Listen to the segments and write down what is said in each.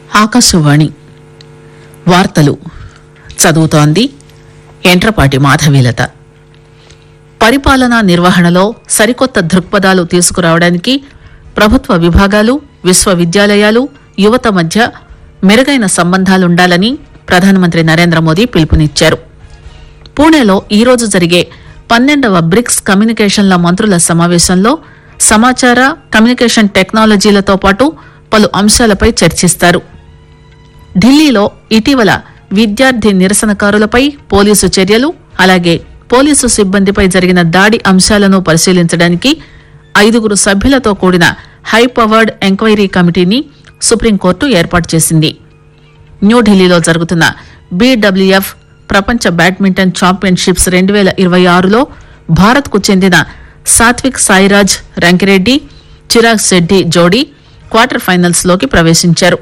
ఆకాశవాణి వార్తలు చదువుతోంది ఎంట్రపాటి మాధవీలత పరిపాలనా నిర్వహణలో సరికొత్త దృక్పథాలు తీసుకురావడానికి ప్రభుత్వ విభాగాలు విశ్వవిద్యాలయాలు యువత మధ్య మెరుగైన సంబంధాలుండాలని ప్రధానమంత్రి నరేంద్ర మోదీ పిలుపునిచ్చారు పూణేలో ఈరోజు జరిగే పన్నెండవ బ్రిక్స్ కమ్యూనికేషన్ల మంత్రుల సమావేశంలో సమాచార కమ్యూనికేషన్ టెక్నాలజీలతో పాటు పలు అంశాలపై చర్చిస్తారు ఢిల్లీలో ఇటీవల విద్యార్థి నిరసనకారులపై పోలీసు చర్యలు అలాగే పోలీసు సిబ్బందిపై జరిగిన దాడి అంశాలను పరిశీలించడానికి ఐదుగురు సభ్యులతో కూడిన హై పవర్డ్ ఎంక్వైరీ కమిటీని సుప్రీంకోర్టు ఏర్పాటు చేసింది న్యూఢిల్లీలో జరుగుతున్న బీడబ్ల్యూఎఫ్ ప్రపంచ బ్యాడ్మింటన్ ఛాంపియన్షిప్స్ రెండు వేల ఇరవై ఆరులో భారత్కు చెందిన సాత్విక్ సాయిరాజ్ రంకిరెడ్డి చిరాగ్ శెడ్డి జోడీ క్వార్టర్ ఫైనల్స్ లోకి ప్రవేశించారు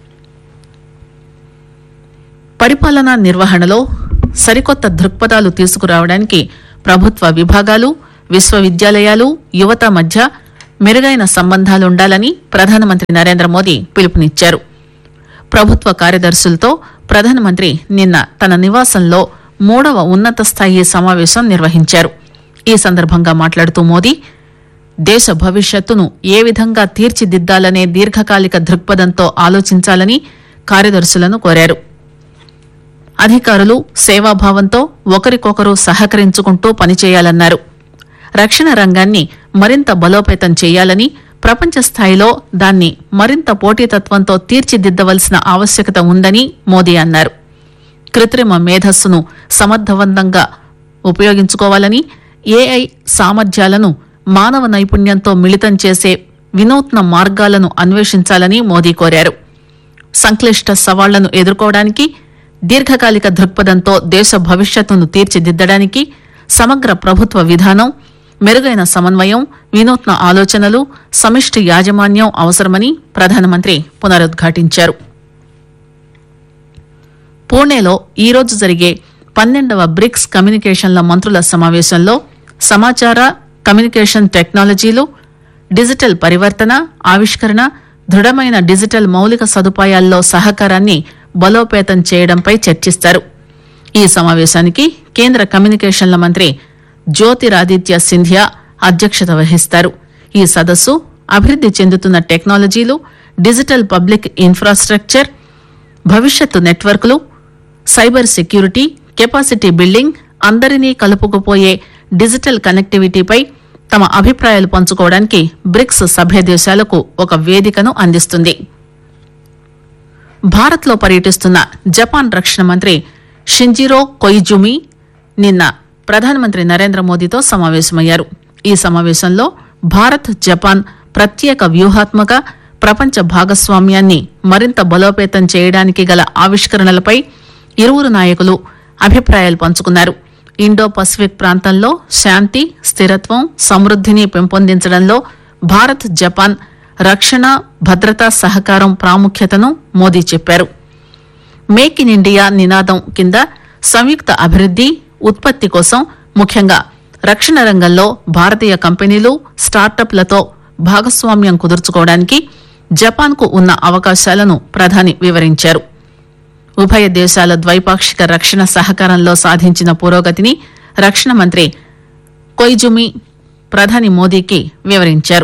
పరిపాలనా నిర్వహణలో సరికొత్త దృక్పథాలు తీసుకురావడానికి ప్రభుత్వ విభాగాలు విశ్వవిద్యాలయాలు యువత మధ్య మెరుగైన సంబంధాలుండాలని ప్రధానమంత్రి నరేంద్ర మోదీ పిలుపునిచ్చారు ప్రభుత్వ కార్యదర్శులతో ప్రధానమంత్రి నిన్న తన నివాసంలో మూడవ ఉన్నత స్థాయి సమావేశం నిర్వహించారు ఈ సందర్భంగా మాట్లాడుతూ మోదీ దేశ భవిష్యత్తును ఏ విధంగా తీర్చిదిద్దాలనే దీర్ఘకాలిక దృక్పథంతో ఆలోచించాలని కార్యదర్శులను కోరారు అధికారులు సేవాభావంతో ఒకరికొకరు సహకరించుకుంటూ పనిచేయాలన్నారు రక్షణ రంగాన్ని మరింత బలోపేతం చేయాలని ప్రపంచ స్థాయిలో దాన్ని మరింత పోటీతత్వంతో తీర్చిదిద్దవలసిన ఆవశ్యకత ఉందని మోదీ అన్నారు కృత్రిమ మేధస్సును సమర్థవంతంగా ఉపయోగించుకోవాలని ఏఐ సామర్థ్యాలను మానవ నైపుణ్యంతో మిళితం చేసే వినూత్న మార్గాలను అన్వేషించాలని మోదీ కోరారు సంక్లిష్ట సవాళ్లను ఎదుర్కోవడానికి దీర్ఘకాలిక దృక్పథంతో దేశ భవిష్యత్తును తీర్చిదిద్దడానికి సమగ్ర ప్రభుత్వ విధానం మెరుగైన సమన్వయం వినూత్న ఆలోచనలు సమిష్టి యాజమాన్యం అవసరమని ప్రధానమంత్రి పునరుద్ఘాటించారు పూణేలో ఈరోజు జరిగే పన్నెండవ బ్రిక్స్ కమ్యూనికేషన్ల మంత్రుల సమావేశంలో సమాచార కమ్యూనికేషన్ టెక్నాలజీలు డిజిటల్ పరివర్తన ఆవిష్కరణ దృఢమైన డిజిటల్ మౌలిక సదుపాయాల్లో సహకారాన్ని బలోపేతం చేయడంపై చర్చిస్తారు ఈ సమావేశానికి కేంద్ర కమ్యూనికేషన్ల మంత్రి జ్యోతిరాదిత్య సింధియా అధ్యక్షత వహిస్తారు ఈ సదస్సు అభివృద్ది చెందుతున్న టెక్నాలజీలు డిజిటల్ పబ్లిక్ ఇన్ఫ్రాస్ట్రక్చర్ భవిష్యత్తు నెట్వర్క్లు సైబర్ సెక్యూరిటీ కెపాసిటీ బిల్డింగ్ అందరినీ కలుపుకుపోయే డిజిటల్ కనెక్టివిటీపై తమ అభిప్రాయాలు పంచుకోవడానికి బ్రిక్స్ సభ్య దేశాలకు ఒక వేదికను అందిస్తుంది భారత్లో పర్యటిస్తున్న జపాన్ రక్షణ మంత్రి షింజిరో కొయిజుమి నిన్న ప్రధానమంత్రి నరేంద్ర మోదీతో సమావేశమయ్యారు ఈ సమావేశంలో భారత్ జపాన్ ప్రత్యేక వ్యూహాత్మక ప్రపంచ భాగస్వామ్యాన్ని మరింత బలోపేతం చేయడానికి గల ఆవిష్కరణలపై ఇరువురు నాయకులు అభిప్రాయాలు పంచుకున్నారు ఇండో పసిఫిక్ ప్రాంతంలో శాంతి స్థిరత్వం సమృద్దిని పెంపొందించడంలో భారత్ జపాన్ రక్షణ భద్రతా సహకారం ప్రాముఖ్యతను మోదీ చెప్పారు మేక్ ఇన్ ఇండియా నినాదం కింద సంయుక్త అభివృద్ది ఉత్పత్తి కోసం ముఖ్యంగా రక్షణ రంగంలో భారతీయ కంపెనీలు స్టార్టప్లతో భాగస్వామ్యం కుదుర్చుకోవడానికి జపాన్కు ఉన్న అవకాశాలను ప్రధాని వివరించారు ఉభయ దేశాల ద్వైపాక్షిక రక్షణ సహకారంలో సాధించిన పురోగతిని రక్షణ మంత్రి కొయిజుమి ప్రధాని మోదీకి వివరించారు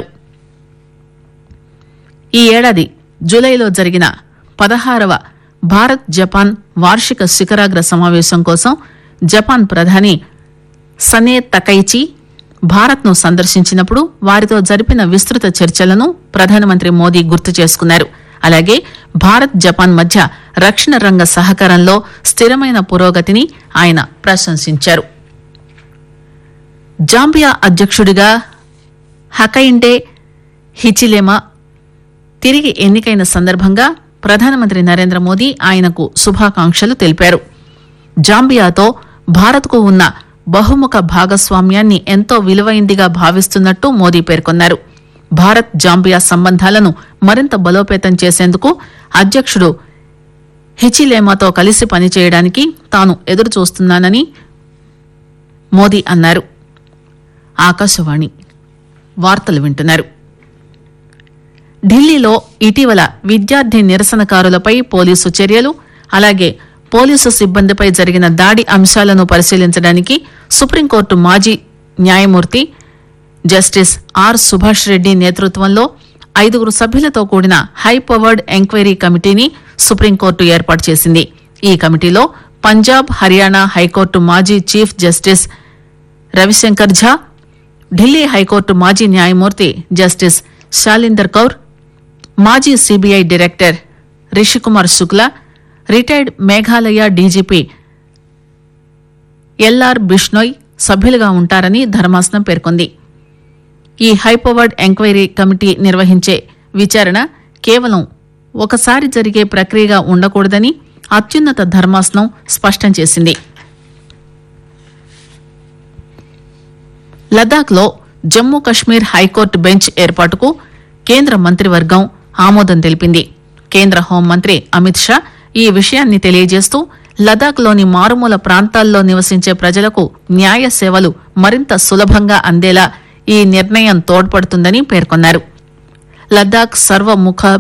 ఈ ఏడాది జూలైలో జరిగిన పదహారవ భారత్ జపాన్ వార్షిక శిఖరాగ్ర సమావేశం కోసం జపాన్ ప్రధాని సనే తకైచి భారత్ను సందర్శించినప్పుడు వారితో జరిపిన విస్తృత చర్చలను ప్రధానమంత్రి మోదీ గుర్తు చేసుకున్నారు అలాగే భారత్ జపాన్ మధ్య రక్షణ రంగ సహకారంలో స్థిరమైన పురోగతిని ఆయన ప్రశంసించారు జాంబియా అధ్యక్షుడిగా హకైండే హిచిలేమా తిరిగి ఎన్నికైన సందర్భంగా ప్రధానమంత్రి నరేంద్ర మోదీ ఆయనకు శుభాకాంక్షలు తెలిపారు జాంబియాతో భారత్కు ఉన్న బహుముఖ భాగస్వామ్యాన్ని ఎంతో విలువైందిగా భావిస్తున్నట్టు మోదీ పేర్కొన్నారు భారత్ జాంబియా సంబంధాలను మరింత బలోపేతం చేసేందుకు అధ్యక్షుడు హిచిలేమాతో కలిసి పనిచేయడానికి తాను ఎదురు చూస్తున్నానని మోదీ అన్నారు ఆకాశవాణి వార్తలు వింటున్నారు ఢిల్లీలో ఇటీవల విద్యార్థి నిరసనకారులపై పోలీసు చర్యలు అలాగే పోలీసు సిబ్బందిపై జరిగిన దాడి అంశాలను పరిశీలించడానికి సుప్రీంకోర్టు మాజీ న్యాయమూర్తి జస్టిస్ ఆర్ సుభాష్ రెడ్డి నేతృత్వంలో ఐదుగురు సభ్యులతో కూడిన హైపవర్డ్ ఎంక్వైరీ కమిటీని సుప్రీంకోర్టు ఏర్పాటు చేసింది ఈ కమిటీలో పంజాబ్ హర్యానా హైకోర్టు మాజీ chief justice Ravishankar Jha Delhi high court మాజీ న్యాయమూర్తి జస్టిస్ శాలిందర్ కౌర్ మాజీ CBI director Rishikumar Shukla retired Meghalaya DGP LR Bishnoi సభ్యులుగా ఉంటారని ధర్మాసనం పేర్కొంది ఈ హైపవర్డ్ ఎంక్వైరీ కమిటీ నిర్వహించే విచారణ కేవలం ఒకసారి జరిగే ప్రక్రియగా ఉండకూడదని అత్యున్నత ధర్మాసనం స్పష్టం చేసింది లద్దాఖ్ లో జమ్మూ కశ్మీర్ హైకోర్టు బెంచ్ ఏర్పాటుకు కేంద్ర మంత్రివర్గం ఆమోదం తెలిపింది కేంద్ర హోంమంత్రి అమిత్ షా ఈ విషయాన్ని తెలియజేస్తూ లదాఖ్ లోని మారుమూల ప్రాంతాల్లో నివసించే ప్రజలకు న్యాయ సేవలు మరింత సులభంగా అందేలా ఈ నిర్ణయం తోడ్పడుతుందని పేర్కొన్నారు లద్దాఖ్ సర్వముఖ